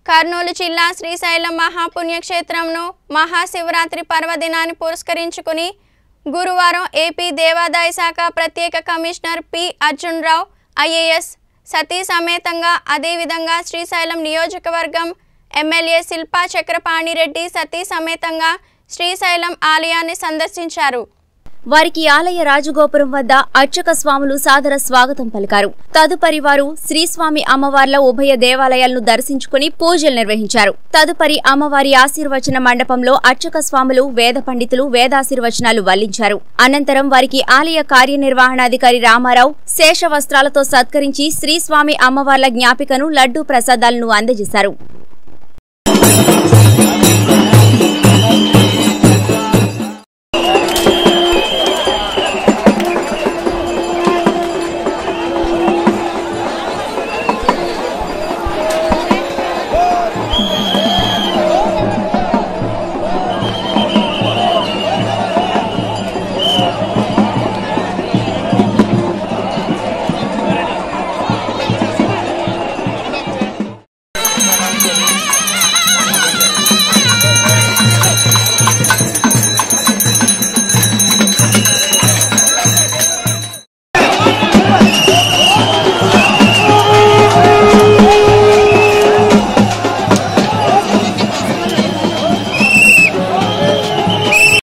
కర్నూలు జిల్లా శ్రీశైలం మహాపుణ్యక్షేత్రంను మహాశివరాత్రి పర్వదినాన్ని పురస్కరించుకుని గురువారం ఏపీ దేవాదాయ శాఖ ప్రత్యేక commissioner P Arjun Rao IAS సతీ సమేతంగా అదేవిధంగా శ్రీశైలం నియోజకవర్గం ఎమ్మెల్యే శిల్పా చక్రపాణిరెడ్డి సతీ సమేతంగా శ్రీశైలం ఆలయాన్ని సందర్శించారు వారికి ఆలయ రాజగోపురం వద్ద అర్చక స్వాములు సాదర స్వాగతం పలికారు తదుపరి వారు శ్రీస్వామి అమ్మవార్ల ఉభయ దేవాలయాలను దర్శించుకుని పూజలు నిర్వహించారు తదుపరి అమ్మవారి ఆశీర్వచన మండపంలో అర్చక స్వాములు వేద పండితులు వేదాశీర్వచనాలు వల్లించారు అనంతరం వారికి ఆలయ కార్యనిర్వహణాధికారి రామారావు శేష వస్త్రాలతో సత్కరించి శ్రీస్వామి అమ్మవార్ల జ్ఞాపికను లడ్డూ ప్రసాదాలను అందజేశారు